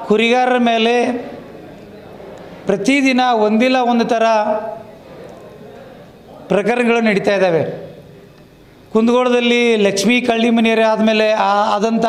ಕುರಿಗಾರರ ಮೇಲೆ ಪ್ರತಿದಿನ ಒಂದಿಲ್ಲ ಒಂದು ಥರ ಪ್ರಕರಣಗಳು ನಡೀತಾ ಇದ್ದಾವೆ ಕುಂದಗೋಳದಲ್ಲಿ ಲಕ್ಷ್ಮೀ ಕಳ್ಳಿ ಮನೆಯರೇ ಆದಮೇಲೆ ಆದಂಥ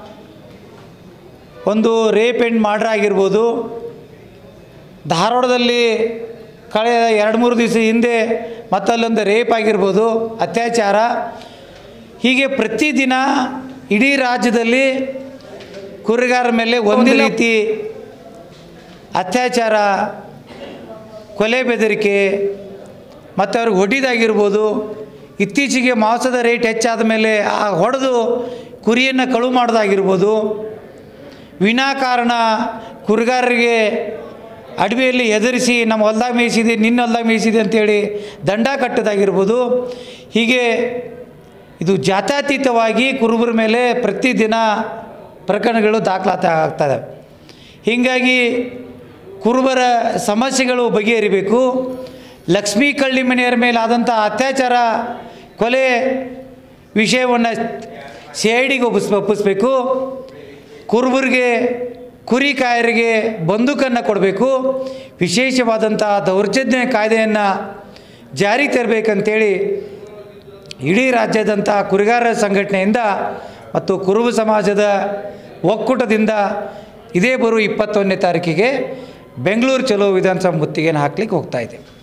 ಒಂದು ರೇಪ್ ಆ್ಯಂಡ್ ಮರ್ಡರ್ ಆಗಿರ್ಬೋದು ಧಾರವಾಡದಲ್ಲಿ ಕಳೆದ ಎರಡು ಮೂರು ದಿವಸ ಹಿಂದೆ ಮತ್ತಲ್ಲೊಂದು ರೇಪ್ ಆಗಿರ್ಬೋದು ಅತ್ಯಾಚಾರ ಹೀಗೆ ಪ್ರತಿದಿನ ಇಡೀ ರಾಜ್ಯದಲ್ಲಿ ಕುರಿಗಾರರ ಮೇಲೆ ಒಂದು ರೀತಿ ಅತ್ಯಾಚಾರ ಕೊಲೆ ಬೆದರಿಕೆ ಮತ್ತು ಅವ್ರಿಗೆ ಹೊಡಿದಾಗಿರ್ಬೋದು ಇತ್ತೀಚೆಗೆ ಮಾಂಸದ ರೇಟ್ ಹೆಚ್ಚಾದ ಮೇಲೆ ಆ ಹೊಡೆದು ಕುರಿಯನ್ನು ಕಳು ಮಾಡೋದಾಗಿರ್ಬೋದು ವಿನಾಕಾರಣ ಕುರಿಗಾರರಿಗೆ ಅಡವಿಯಲ್ಲಿ ಎದುರಿಸಿ ನಮ್ಮ ಹೊಲ್ದಾಗ ಮೇಯಿಸಿದೆ ನಿನ್ನ ಹೊಲ್ದಾಗ ಮೇಯಿಸಿದೆ ಅಂತೇಳಿ ದಂಡ ಕಟ್ಟೋದಾಗಿರ್ಬೋದು ಹೀಗೆ ಇದು ಜಾತ್ಯತೀತವಾಗಿ ಕುರುಬರ ಮೇಲೆ ಪ್ರತಿದಿನ ಪ್ರಕರಣಗಳು ದಾಖಲಾತ ಆಗ್ತದೆ ಹೀಗಾಗಿ ಕುರುಬರ ಸಮಸ್ಯೆಗಳು ಬಗೆಹರಿಬೇಕು ಲಕ್ಷ್ಮೀ ಕಳ್ಳಿ ಮನೆಯರ ಮೇಲೆ ಆದಂಥ ಅತ್ಯಾಚಾರ ಕೊಲೆ ವಿಷಯವನ್ನು ಸಿ ಐ ಡಿಗೆ ಒಪ್ಪಿಸ್ ಒಪ್ಪಿಸ್ಬೇಕು ಕುರುಬರಿಗೆ ಕುರಿ ಕಾಯರಿಗೆ ಬಂದೂಕನ್ನು ಕೊಡಬೇಕು ವಿಶೇಷವಾದಂಥ ದೌರ್ಜನ್ಯ ಕಾಯ್ದೆಯನ್ನು ಜಾರಿಗೆ ತರಬೇಕಂತೇಳಿ ಇಡೀ ರಾಜ್ಯದಂಥ ಕುರಿಗಾರರ ಸಂಘಟನೆಯಿಂದ ಮತ್ತು ಕುರುಬ ಸಮಾಜದ ಒಕ್ಕೂಟದಿಂದ ಇದೇ ಬರುವ ಇಪ್ಪತ್ತೊಂದನೇ ತಾರೀಕಿಗೆ ಬೆಂಗಳೂರು ಚಲೋ ವಿಧಾನಸಭಾ ಮುತ್ತಿಗೆನ ಹಾಕ್ಲಿಕ್ಕೆ ಹೋಗ್ತಾ ಇದೆ